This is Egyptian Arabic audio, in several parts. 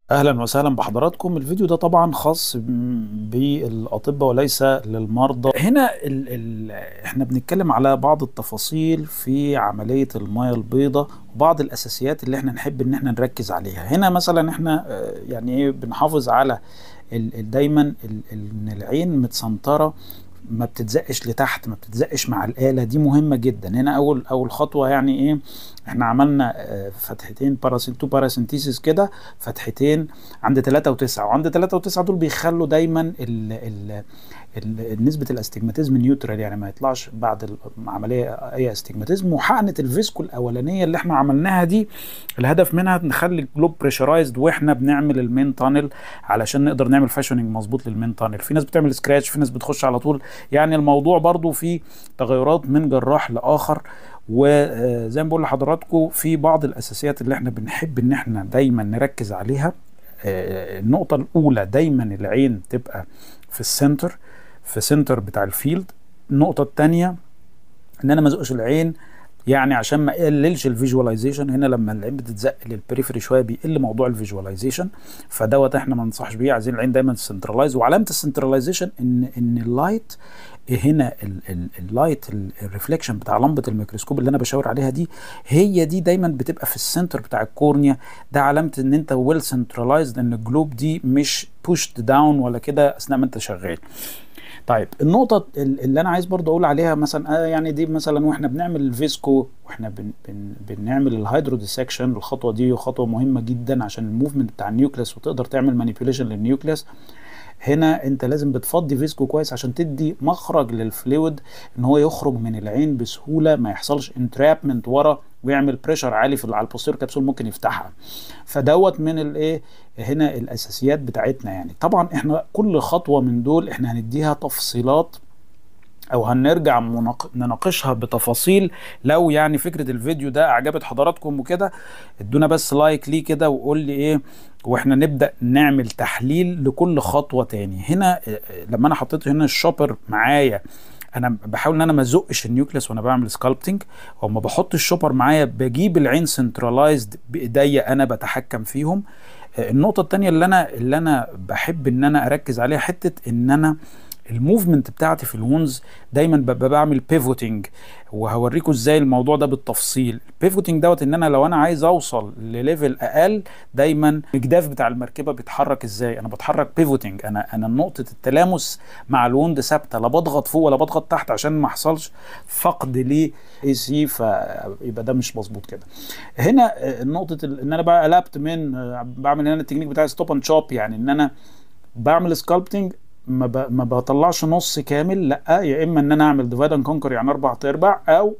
اهلا وسهلا بحضراتكم الفيديو ده طبعا خاص بالاطباء وليس للمرضى هنا ال ال احنا بنتكلم على بعض التفاصيل في عمليه الميه البيضاء وبعض الاساسيات اللي احنا نحب ان احنا نركز عليها هنا مثلا احنا آه، يعني ايه بنحافظ على ال- ال- دايما ال- ان العين متسنطره ما بتتزقش لتحت ما بتتزقش مع الآلة دي مهمة جدا هنا أول أول خطوة يعني إيه إحنا عملنا آه، فتحتين باراسين تو باراسينتيسيس كده فتحتين عند 3 و9 وعند 3 و9 دول بيخلوا دايما ال ال ال نسبة الاستجماتيزم نيوترال يعني ما يطلعش بعد العملية أي استجماتيزم وحقنة الفيسكو الأولانية اللي إحنا عملناها دي الهدف منها نخلي الجلوب بريشرايزد واحنا بنعمل المين تانل علشان نقدر نعمل فاشوننج مظبوط للمين تانل في ناس بتعمل سكراتش في ناس بتخش على طول يعني الموضوع برضو فيه تغيرات من جراح لاخر وزي ما بقول لحضراتكم في بعض الاساسيات اللي احنا بنحب ان احنا دايما نركز عليها آه، النقطة الأولى دايما العين تبقى في السنتر في سنتر بتاع الفيلد النقطة الثانية ان انا ما ازقش العين يعني عشان ما اقللش الفيجواليزيشن هنا لما العين بتتزق للبريفري شويه بيقل موضوع الفيجواليزيشن فدوت احنا ما ننصحش بيه عايزين العين دايما سنترلايز وعلامه السنترلايزيشن ان ان اللايت هنا ال- ال- اللايت ال- الريفليكشن بتاع لمبه الميكروسكوب اللي انا بشاور عليها دي هي دي دايما بتبقى في السنتر بتاع الكورنيا ده علامه ان انت ويل سنترلايزد ان الجلوب دي مش بوشد داون ولا كده اثناء ما انت شغال طيب النقطة ال- اللي أنا عايز برضه أقول عليها مثلا آه يعني دي مثلا وإحنا بنعمل الفيسكو وإحنا بن بن بنعمل الهيدرو ديسكشن الخطوة دي خطوة مهمة جدا عشان الموفمنت بتاع النيوكليس وتقدر تعمل مانيبيوليشن للنيوكليس هنا انت لازم بتفضي فيسكو كويس عشان تدي مخرج للفلويد ان هو يخرج من العين بسهوله ما يحصلش انترابمنت ورا ويعمل بريشر عالي في على البوستير كبسول ممكن يفتحها فدوت من الايه هنا الاساسيات بتاعتنا يعني طبعا احنا كل خطوه من دول احنا هنديها تفصيلات او هنرجع مناق- نناقشها بتفاصيل لو يعني فكره الفيديو ده اعجبت حضراتكم وكده ادونا بس لايك ليه كده وقول لي ايه واحنا نبدا نعمل تحليل لكل خطوه تاني هنا آه، آه، لما انا حطيت هنا الشوبر معايا انا بحاول ان انا ما ازقش النيوكليس وانا بعمل سكالبتنج وما بحط الشوبر معايا بجيب العين سنترلايزد بايديا انا بتحكم فيهم آه، النقطه التانية اللي انا اللي انا بحب ان انا اركز عليها حته ان انا الموفمنت بتاعتي في الونز دايما ببقى بعمل بيفوتنج وهوريكم ازاي الموضوع ده بالتفصيل البيفوتنج دوت ان انا لو انا عايز اوصل لليفل اقل دايما الجداف بتاع المركبه بيتحرك ازاي انا بتحرك بيفوتنج انا انا نقطه التلامس مع الوند ثابته لا بضغط فوق ولا بضغط تحت عشان ما يحصلش فقد ل اي سي فيبقى ده مش مظبوط كده هنا آه، نقطه ال- ان انا بقى قلبت من آه، بعمل هنا التكنيك بتاع ستوب اند شوب يعني ان انا بعمل سكالبتنج ما, ب... ما بطلعش نص كامل لا يا اما ان انا اعمل ديفايد اند كونكر يعني اربع ارباع او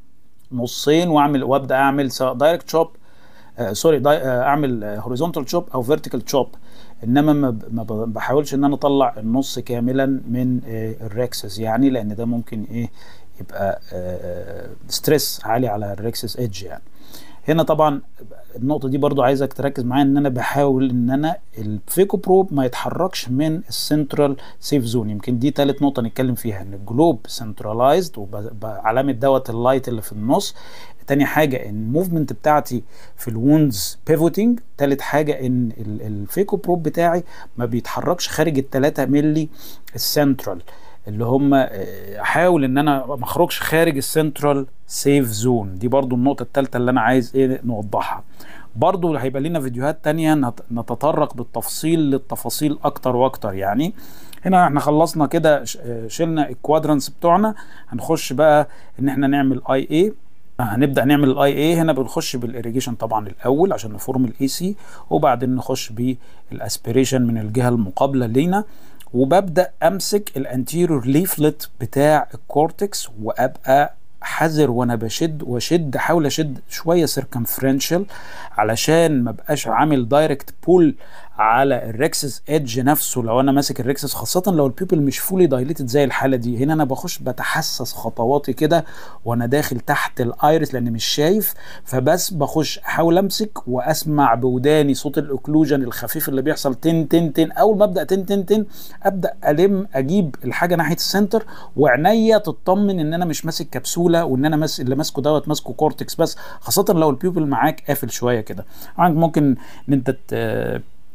نصين واعمل وابدا اعمل سواء دايركت شوب آه سوري داي آه اعمل هوريزونتال شوب او فيرتيكال شوب انما ما, ب... ما ب- بحاولش ان انا اطلع النص كاملا من آه الريكسس يعني لان ده ممكن ايه يبقى آه ستريس عالي على الريكسس ايدج يعني هنا طبعا النقطة دي برضو عايزك تركز معايا ان انا بحاول ان انا الفيكو بروب ما يتحركش من السنترال سيف زون يمكن دي تالت نقطة نتكلم فيها ان الجلوب سنترلايزد وعلامة دوت اللايت اللي في النص تاني حاجة ان الموفمنت بتاعتي في الوندز بيفوتنج تالت حاجة ان ال- الفيكو بروب بتاعي ما بيتحركش خارج التلاتة ملي السنترال اللي هم آه، احاول ان انا ما اخرجش خارج السنترال سيف زون دي برضو النقطة الثالثة اللي انا عايز ايه نوضحها برضو هيبقى لنا فيديوهات تانية نت- نتطرق بالتفصيل للتفاصيل اكتر واكتر يعني هنا احنا خلصنا كده ش- آه، شلنا الكوادرانس بتوعنا هنخش بقى ان احنا نعمل اي اي هنبدا نعمل الاي اي هنا بنخش بالاريجيشن طبعا الاول عشان نفورم الاي سي وبعدين نخش بالاسبيريشن من الجهه المقابله لينا وببدا امسك الانتيريور ليفلت بتاع الكورتكس وابقى حذر وانا بشد واشد احاول اشد شويه سيركمفرنشال علشان ما بقاش عامل دايركت بول على الريكسس ايدج نفسه لو انا ماسك الريكسس خاصه لو البيبل مش فولي دايليتد زي الحاله دي هنا انا بخش بتحسس خطواتي كده وانا داخل تحت الايرس لان مش شايف فبس بخش احاول امسك واسمع بوداني صوت الاوكلوجن الخفيف اللي بيحصل تن تن تن اول ما ابدا تن تن تن ابدا الم اجيب الحاجه ناحيه السنتر وعينيا تطمن ان انا مش ماسك كبسوله وان انا ماسك اللي ماسكه دوت ماسكه كورتكس بس خاصه لو البيبل معاك قافل شويه كده عندك ممكن ان انت ت-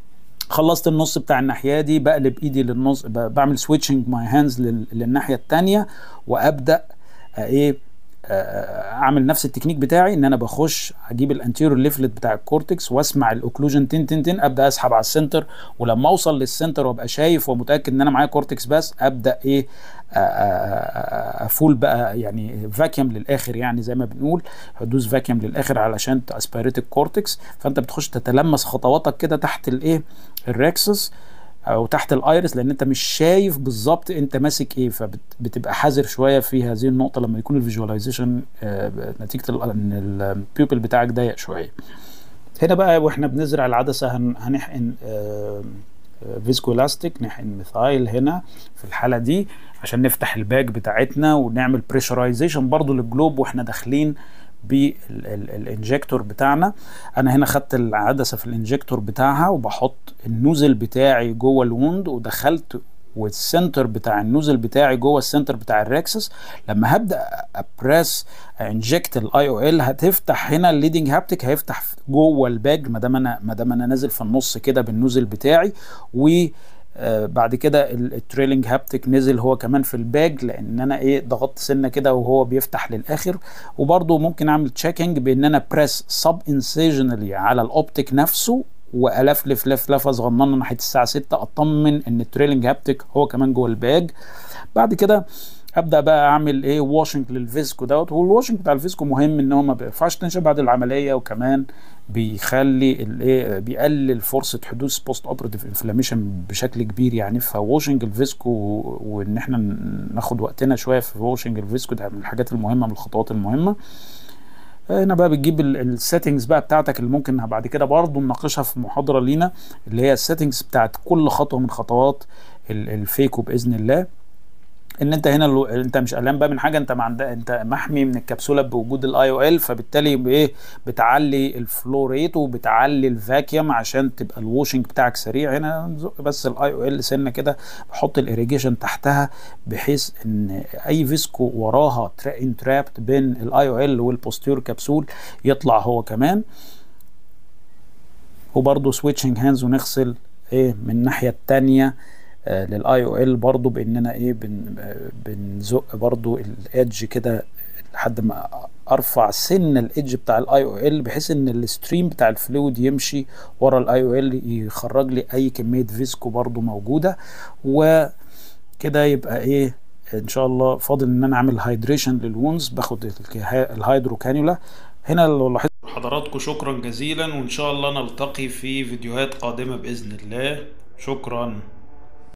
خلصت النص بتاع الناحيه دي بقلب ايدي للنص ب- بعمل سويتشنج ماي هاندز للناحيه التانية وابدا آه، ايه آه، اعمل نفس التكنيك بتاعي ان انا بخش اجيب الانتيريور ليفلت بتاع الكورتكس واسمع الاوكلوجن تن تن تن ابدا اسحب على السنتر ولما اوصل للسنتر وابقى شايف ومتاكد ان انا معايا كورتكس بس ابدا ايه آه، آه، آه، افول بقى يعني فاكيوم للاخر يعني زي ما بنقول حدوث فاكيوم للاخر علشان تاسبيريت الكورتكس فانت بتخش تتلمس خطواتك كده تحت الايه الريكسس او تحت الايرس لان انت مش شايف بالظبط انت ماسك ايه فبتبقى حذر شويه في هذه النقطه لما يكون الفيجواليزيشن نتيجه ال- ان البيوبل بتاعك ضيق شويه هنا بقى واحنا بنزرع العدسه هن- هنحقن فيسكو الاستيك نحقن ميثايل هنا في الحاله دي عشان نفتح الباك بتاعتنا ونعمل بريشرايزيشن برضو للجلوب واحنا داخلين بالانجكتور بتاعنا انا هنا خدت العدسه في الانجكتور بتاعها وبحط النوزل بتاعي جوه الوند ودخلت والسنتر بتاع النوزل بتاعي جوه السنتر بتاع الريكسس لما هبدا ابريس انجكت الاي او ال هتفتح هنا الليدنج هابتك هيفتح جوه الباج ما دام انا ما دام انا نازل في النص كده بالنوزل بتاعي و آه، بعد كده ال- التريلينج هابتك نزل هو كمان في الباج لان انا ايه ضغطت سنه كده وهو بيفتح للاخر وبرضه ممكن اعمل تشيكنج بان انا بريس سب انسيجنالي على الاوبتيك نفسه والفلف لف لفه صغننه ناحيه الساعه 6 اطمن ان التريلينج هابتك هو كمان جوه الباج بعد كده ابدا بقى اعمل ايه واشنج للفيسكو دوت والواشنج بتاع الفيسكو مهم ان هو ما بيرفعش تنشن بعد العمليه وكمان بيخلي الايه بيقلل فرصه حدوث بوست اوبراتيف انفلاميشن بشكل كبير يعني فواشنج الفيسكو وان احنا ناخد وقتنا شويه في واشنج الفيسكو ده من الحاجات المهمه من الخطوات المهمه هنا بقى بتجيب السيتنجز بقى بتاعتك اللي ممكن بعد كده برضه نناقشها في محاضره لينا اللي هي السيتنجز بتاعت كل خطوه من خطوات ال- الفيكو باذن الله ان انت هنا لو انت مش قلقان بقى من حاجه انت ما عندك انت محمي من الكبسوله بوجود الاي او ال فبالتالي بايه بتعلي الفلو ريت وبتعلي الفاكيوم عشان تبقى الواشنج بتاعك سريع هنا نزق بس الاي او ال سنه كده بحط الاريجيشن تحتها بحيث ان اي فيسكو وراها ان ترابت بين الاي او ال والبوستير كبسول يطلع هو كمان وبرضه سويتشنج هاندز ونغسل ايه من الناحيه التانيه آه للاي او ال برضه باننا ايه بن آه بنزق برضه الادج كده لحد ما ارفع سن الادج بتاع الاي او ال بحيث ان الستريم بتاع الفلويد يمشي ورا الاي او ال يخرج لي اي كميه فيسكو برضه موجوده وكده يبقى ايه ان شاء الله فاضل ان انا اعمل هايدريشن للوونز باخد الكها- الهيدرو كانيولا هنا لو لاحظت حضراتكم شكرا جزيلا وان شاء الله نلتقي في فيديوهات قادمه باذن الله شكرا